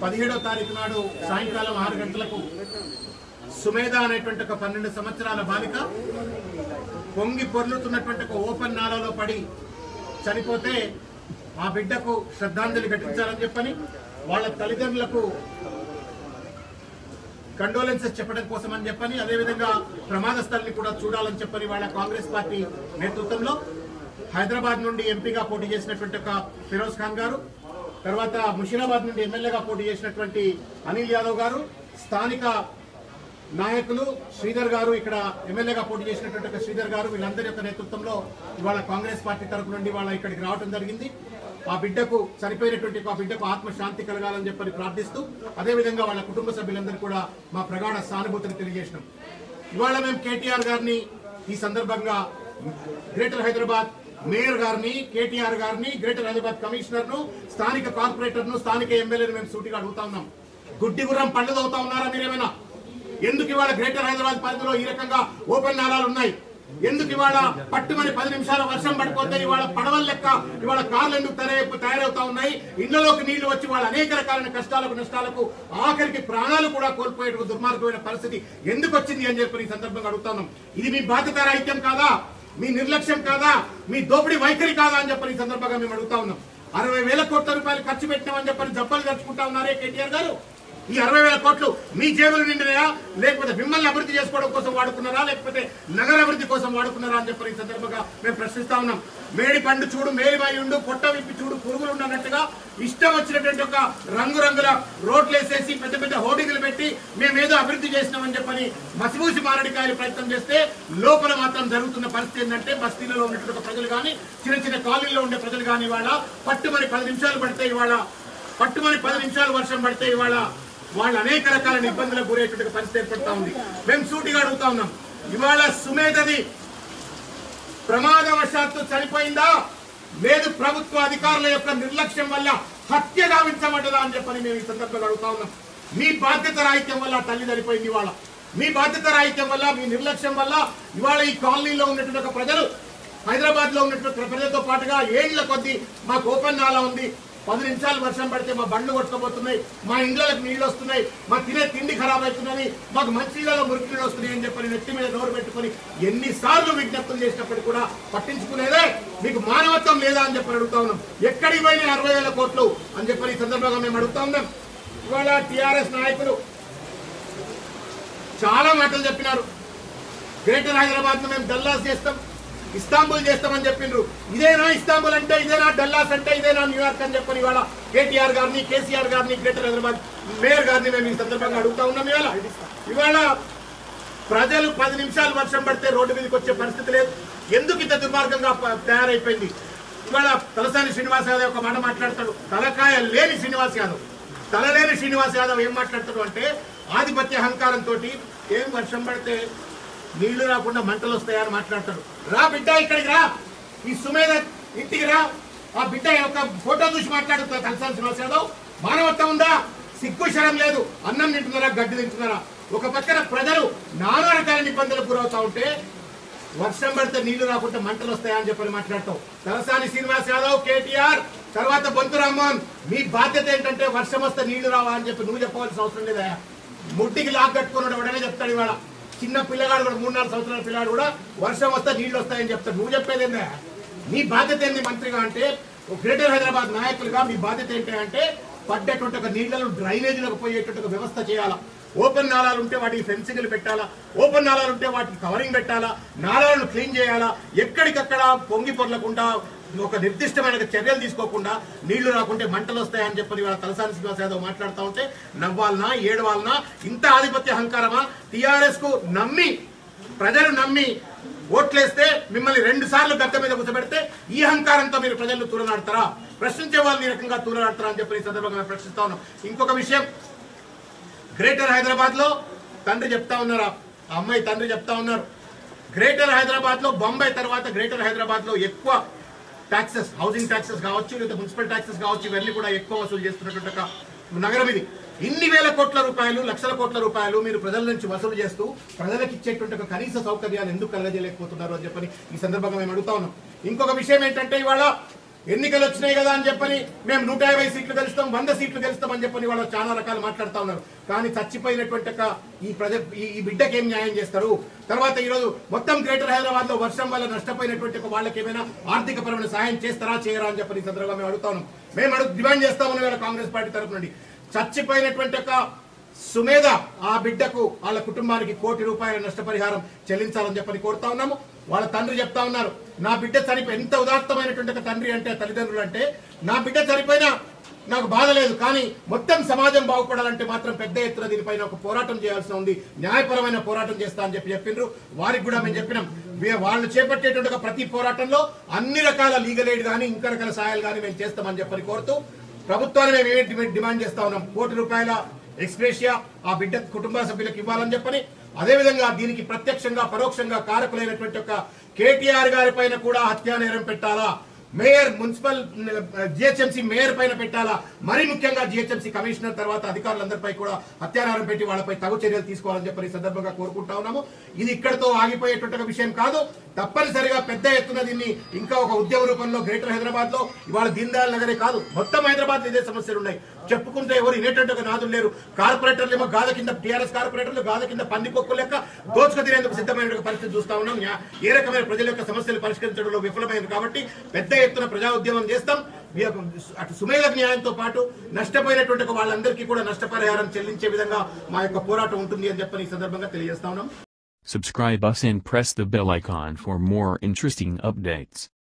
పదిహేడో తారీఖు నాడు సాయంకాలం ఆరు గంటలకు సుమేధ అనేటువంటి ఒక పన్నెండు సంవత్సరాల బాలిక పొంగి పొర్లుతున్నటువంటి ఒక ఓపెన్ నాలలో పడి చనిపోతే ఆ బిడ్డకు శ్రద్ధాంజలి ఘటించాలని చెప్పని వాళ్ళ తల్లిదండ్రులకు కండోలెన్సెస్ చెప్పడం కోసం అని చెప్పని అదేవిధంగా ప్రమాద స్థలిని కూడా చూడాలని చెప్పని వాళ్ళ కాంగ్రెస్ పార్టీ నేతృత్వంలో హైదరాబాద్ నుండి ఎంపీగా పోటీ చేసినటువంటి ఒక ఫిరోజ్ ఖాన్ గారు తర్వాత ముషీరాబాద్ నుండి ఎమ్మెల్యేగా పోటీ చేసినటువంటి అనిల్ యాదవ్ గారు స్థానిక నాయకులు శ్రీధర్ గారు ఇక్కడ ఎమ్మెల్యేగా పోటీ చేసినటువంటి ఒక శ్రీధర్ గారు వీళ్ళందరి యొక్క నేతృత్వంలో ఇవాళ కాంగ్రెస్ పార్టీ తరపు నుండి వాళ్ళ ఇక్కడికి రావడం జరిగింది ఆ బిడ్డకు చనిపోయినటువంటి ఆ బిడ్డకు ఆత్మ శాంతి కలగాలని చెప్పని ప్రార్థిస్తూ అదేవిధంగా వాళ్ళ కుటుంబ సభ్యులందరూ కూడా మా ప్రగాఢ సానుభూతిని తెలియజేసినాం ఇవాళ మేము కేటీఆర్ గారిని ఈ సందర్భంగా గ్రేటర్ హైదరాబాద్ మేయర్ గారిని కేటీఆర్ గారిని గ్రేటర్ హైదరాబాద్ కమిషనర్ ను స్థానిక కార్పొరేటర్ ను స్థానిక ఎమ్మెల్యేను మేము సూటిగా అడుగుతా ఉన్నాం గుడ్డి గుర్రం పండుగ అవుతా ఉన్నారా మీరేమైనా ఎందుకు ఇవాళ గ్రేటర్ హైదరాబాద్ పరిధిలో ఈ రకంగా ఓపెన్ నాలాలు ఉన్నాయి ఎందుకు ఇవాళ పట్టుమని పది నిమిషాల వర్షం పడిపోతే ఇవాళ పడవల లెక్క ఇవాళ కార్లు ఎందుకు తయారై తయారవుతా ఉన్నాయి ఇళ్లలోకి నీళ్లు వచ్చి వాళ్ళ అనేక రకాలైన కష్టాలకు నష్టాలకు ఆఖరికి ప్రాణాలు కూడా కోల్పోయే దుర్మార్గమైన పరిస్థితి ఎందుకు వచ్చింది అని చెప్పి ఈ సందర్భంగా అడుగుతున్నాం ఇది మీ బాధ్యత రాహిత్యం కాదా మీ నిర్లక్ష్యం కాదా మీ దోపిడీ వైఖరి కాదా అని చెప్పని ఈ సందర్భంగా మేము అడుగుతా ఉన్నాం అరవై వేల కోట్ల రూపాయలు ఖర్చు పెట్టినామని చెప్పని జబ్బలు ఖర్చుకుంటా ఉన్నారే కేటీఆర్ గారు ఈ అరవై వేల కోట్లు మీ జేబులు నిండినాయా లేకపోతే మిమ్మల్ని అభివృద్ధి చేసుకోవడం కోసం వాడుకున్నారా లేకపోతే నగర అభివృద్ధి కోసం వాడుకున్నారా అని చెప్పి ఈ సందర్భంగా మేము ప్రశ్నిస్తా ఉన్నాం మేడి పండు చూడు మేలిమై ఉండు పొట్ట విప్పి చూడు పురుగులు ఉండు అన్నట్టుగా ఇష్టం వచ్చినటువంటి ఒక రంగురంగుల రోడ్లు వేసేసి పెద్ద పెద్ద హోర్డింగ్లు పెట్టి మేమేదో అభివృద్ధి చేసినామని చెప్పని మసిమూసి మారడికాయలు ప్రయత్నం చేస్తే లోపల మాత్రం జరుగుతున్న పరిస్థితి ఏంటంటే బస్తీలలో ఉన్నటువంటి ఒక ప్రజలు కానీ చిన్న చిన్న కాలనీలో ఉండే ప్రజలు కానీ ఇవాళ పట్టుమని పది నిమిషాలు పడితే ఇవాళ పట్టుమని పది నిమిషాలు వర్షం పడితే ఇవాళ వాళ్ళు అనేక రకాలైన ఇబ్బందులకు గురయ్యేటువంటి పరిస్థితి ఏర్పడతా ఉంది మేము సూటిగా అడుగుతా ఉన్నాం ఇవాళ సుమేధది ప్రమాదవశాత్తు చనిపోయిందా లేదు ప్రభుత్వ అధికారుల యొక్క నిర్లక్ష్యం వల్ల హత్య గావించబడ్డదా అని చెప్పని మేము ఈ సందర్భంగా అడుగుతా ఉన్నాం మీ బాధ్యత రాహిత్యం వల్ల ఆ తల్లి చనిపోయింది ఇవాళ మీ బాధ్యత రాహిత్యం వల్ల మీ నిర్లక్ష్యం వల్ల ఇవాళ ఈ కాలనీలో ఉన్నటువంటి ఒక ప్రజలు హైదరాబాద్ లో ఉన్నటువంటి ప్రజలతో పాటుగా ఏళ్ల కొద్దీ మాకు ఓపెన్ నాలా ఉంది పది నిమిషాలు వర్షం పడితే మా బండ్లు కొట్టుకోబోతున్నాయి మా ఇండ్లకు నీళ్లు వస్తున్నాయి మా తినే తిండి ఖరాబ్ అవుతున్నది మాకు మంచి నీళ్ళలో మురికి నీళ్ళు వస్తున్నాయి అని చెప్పని నెత్తి మీద నోరు పెట్టుకొని ఎన్నిసార్లు విజ్ఞప్తులు చేసినప్పటికీ కూడా పట్టించుకునేదే మీకు మానవత్వం లేదా అని చెప్పని అడుగుతా ఉన్నాం ఎక్కడికి పోయినాయి అరవై వేల కోట్లు అని చెప్పని ఈ సందర్భంగా మేము అడుగుతా ఉన్నాం ఇవాళ టిఆర్ఎస్ నాయకులు చాలా మాటలు చెప్పినారు గ్రేటర్ హైదరాబాద్ ను మేము డల్లాస్ చేస్తాం ఇస్తాంబుల్ చేస్తామని చెప్పిండ్రు ఇదేనా ఇస్తాంబుల్ అంటే ఇదేనా డల్లాస్ అంటే ఇదేనా న్యూయార్క్ అని చెప్పని ఇవాళ కేటీఆర్ గారిని కేసీఆర్ గారిని గ్రేటర్ హైదరాబాద్ మేయర్ గారిని మేము ఈ సందర్భంగా అడుగుతా ఉన్నాం ఇవాళ ఇవాళ ప్రజలు పది నిమిషాలు వర్షం పడితే రోడ్డు మీదకి వచ్చే పరిస్థితి లేదు ఎందుకు ఇంత దుర్మార్గంగా ప- తయారైపోయింది ఇవాళ తలసాని శ్రీనివాస్ యాదవ్ ఒక మాట మాట్లాడతాడు తలకాయ లేని శ్రీనివాస్ యాదవ్ తల లేని శ్రీనివాస్ యాదవ్ ఏం మాట్లాడతాడు అంటే ఆధిపత్య అహంకారంతో ఏం వర్షం పడితే నీళ్లు రాకుండా మంటలు వస్తాయని మాట్లాడతాడు రా బిడ్డ ఇక్కడికి రా ఈ సుమేధ ఇంటికి రా ఆ బిడ్డ యొక్క ఫోటో చూసి మాట్లాడుతున్నా తలసాని శ్రీనివాస్ యాదవ్ మానవత్వం ఉందా సిగ్గు శరం లేదు అన్నం తింటున్నారా గడ్డి తింటున్నారా ఒక పక్కన ప్రజలు నానా రకాల ఇబ్బందులకు గురవుతా ఉంటే వర్షం పడితే నీళ్లు రాకుంటే మంటలు వస్తాయని చెప్పని మాట్లాడతావు తలసాని శ్రీనివాస్ యాదవ్ కేటీఆర్ తర్వాత బొంతు రామ్మోహన్ మీ బాధ్యత ఏంటంటే వర్షం వస్తే నీళ్లు రావా అని చెప్పి నువ్వు చెప్పవలసిన అవసరం లేదా ముట్టికి లాక్ కట్టుకున్నాడు ఎవడనే చెప్తాడు ఇవాళ చిన్న పిల్లగాడు కూడా మూడు నాలుగు సంవత్సరాల పిల్లాడు కూడా వర్షం వస్తే నీళ్లు వస్తాయని చెప్తాడు నువ్వు చెప్పేది ఏందా మీ బాధ్యత ఏంది మంత్రిగా అంటే ఒక గ్రేటర్ హైదరాబాద్ నాయకులుగా మీ బాధ్యత ఏంటి అంటే పడ్డటువంటి ఒక నీళ్లను డ్రైనేజీలకు పోయేటువంటి ఒక వ్యవస్థ చేయాలా ఓపెన్ నాలాలు ఉంటే వాటికి ఫెన్సింగ్లు పెట్టాలా ఓపెన్ నాలాలు ఉంటే వాటికి కవరింగ్ పెట్టాలా నాలాలను క్లీన్ చేయాలా ఎక్కడికక్కడ పొంగి పొర్లకుండా ఒక నిర్దిష్టమైన చర్యలు తీసుకోకుండా నీళ్లు రాకుంటే మంటలు వస్తాయని చెప్పని వాళ్ళ తలసాని శ్రీనివాస్ యాదవ్ మాట్లాడుతూ ఉంటే నవ్వాలనా ఏడవాలనా ఇంత ఆధిపత్య అహంకారమా టీఆర్ఎస్ కు నమ్మి ప్రజలు నమ్మి ఓట్లేస్తే మిమ్మల్ని రెండు సార్లు గద్ద మీద కూర్చోబెడితే ఈ అహంకారంతో మీరు ప్రజలను తూలనాడతారా ప్రశ్నించే వాళ్ళని ఈ రకంగా తూలనాడతారా అని చెప్పి ఈ సందర్భంగా మేము ప్రశ్నిస్తా ఉన్నాం ఇంకొక విషయం గ్రేటర్ హైదరాబాద్ లో తండ్రి చెప్తా ఉన్నారు ఆ అమ్మాయి తండ్రి చెప్తా ఉన్నారు గ్రేటర్ హైదరాబాద్ లో బొంబాయి తర్వాత గ్రేటర్ హైదరాబాద్ లో ఎక్కువ ట్యాక్సెస్ హౌసింగ్ ట్యాక్సెస్ కావచ్చు లేదా మున్సిపల్ ట్యాక్సెస్ కావచ్చు ఇవన్నీ కూడా ఎక్కువ వసూలు చేస్తున్నటువంటి ఒక నగరం ఇది ఇన్ని వేల కోట్ల రూపాయలు లక్షల కోట్ల రూపాయలు మీరు ప్రజల నుంచి వసూలు చేస్తూ ప్రజలకు ఇచ్చేటువంటి ఒక కనీస సౌకర్యాలు ఎందుకు కలగజేయలేకపోతున్నారు అని చెప్పని ఈ సందర్భంగా మేము అడుగుతా ఉన్నాం ఇంకొక విషయం ఏంటంటే ఇవాళ ఎన్నికలు వచ్చినాయి కదా అని చెప్పని మేము నూట యాభై సీట్లు గెలుస్తాం వంద సీట్లు గెలుస్తాం అని చెప్పని వాళ్ళు చాలా రకాలు మాట్లాడుతా ఉన్నారు కానీ చచ్చిపోయినటువంటి ఒక ఈ ప్రజ ఈ- ఈ బిడ్డకి ఏం న్యాయం చేస్తారు తర్వాత ఈ రోజు మొత్తం గ్రేటర్ హైదరాబాద్ లో వర్షం వల్ల నష్టపోయినటువంటి ఒక వాళ్ళకి ఏమైనా ఆర్థిక పరమైన సాయం చేస్తారా చేయరా అని చెప్పని ఈ సందర్భంగా మేము అడుగుతా ఉన్నాం మేము అడుగు డిమాండ్ చేస్తామని వేళ కాంగ్రెస్ పార్టీ తరఫు నుండి చచ్చిపోయినటువంటి ఒక సుమేధ ఆ బిడ్డకు వాళ్ళ కుటుంబానికి కోటి రూపాయల నష్టపరిహారం చెల్లించాలని చెప్పని కోరుతా ఉన్నాము వాళ్ళ తండ్రి చెప్తా ఉన్నారు నా బిడ్డ చనిపోయి ఎంత ఉదాత్తమైనటువంటి ఒక తండ్రి అంటే తల్లిదండ్రులు అంటే నా బిడ్డ చనిపోయినా నాకు బాధ లేదు కానీ మొత్తం సమాజం బాగుపడాలంటే మాత్రం పెద్ద ఎత్తున దీనిపైన ఒక పోరాటం చేయాల్సి ఉంది న్యాయపరమైన పోరాటం చేస్తా అని చెప్పి చెప్పిండ్రు వారికి కూడా మేము చెప్పినాం వీ- వాళ్ళు చేపట్టేటువంటి ఒక ప్రతి పోరాటంలో అన్ని రకాల లీగల్ ఎయిడ్ కానీ ఇంకా రకాల సహాయాలు కానీ మేము చేస్తామని చెప్పని కోరుతూ ప్రభుత్వాన్ని మేము ఏమి డిమాండ్- డిమాండ్ చేస్తా ఉన్నాం కోటి రూపాయల ఎక్స్ప్రెషియా ఆ బిడ్డ కుటుంబ సభ్యులకు ఇవ్వాలని చెప్పని అదేవిధంగా దీనికి ప్రత్యక్షంగా పరోక్షంగా కారకులైనటువంటి ఒక కేటీఆర్ గారి పైన కూడా హత్యా నేరం పెట్టాలా మేయర్ మున్సిపల్ జిహెచ్ఎంసీ మేయర్ పైన పెట్టాలా మరీ ముఖ్యంగా జిహెచ్ఎంసీ కమిషనర్ తర్వాత అధికారులందరిపై కూడా హత్యానారం పెట్టి వాళ్ళపై తగు చర్యలు తీసుకోవాలని చెప్పి ఈ సందర్భంగా కోరుకుంటా ఉన్నాము ఇది ఇక్కడతో ఆగిపోయేటువంటి ఒక విషయం కాదు తప్పనిసరిగా పెద్ద ఎత్తున దీన్ని ఇంకా ఒక ఉద్యమ రూపంలో గ్రేటర్ హైదరాబాద్ లో ఇవాళ దీన్ దయాల్ నగరే కాదు మొత్తం హైదరాబాద్ ఇదే సమస్యలు ఉన్నాయి చెప్పుకుంటే ఎవరు వినేటువంటి ఒక నాదులు లేరు కార్పొరేటర్లు ఏమో గాద కింద టీఆర్ఎస్ కార్పొరేటర్లు గాద కింద పందిపొక్కు లెక్క దోచుకు తినేందుకు సిద్ధమైన ఒక పరిస్థితి చూస్తా ఉన్నాం యా- ఏ రకమైన ప్రజల యొక్క సమస్యలు పరిష్కరించడంలో విఫలమైంది కాబట్టి పెద్ద ఎత్తున ప్రజా ఉద్యమం చేస్తాం ఈ యొక్క అటు సుమేధ న్యాయంతో పాటు నష్టపోయినటువంటి ఒక వాళ్ళందరికీ కూడా నష్టపరిహారం చెల్లించే విధంగా మా యొక్క పోరాటం ఉంటుంది అని చెప్పని ఈ సందర్భంగా తెలియజేస్తా ఉన్నాం Subscribe us and press the bell icon for more interesting updates.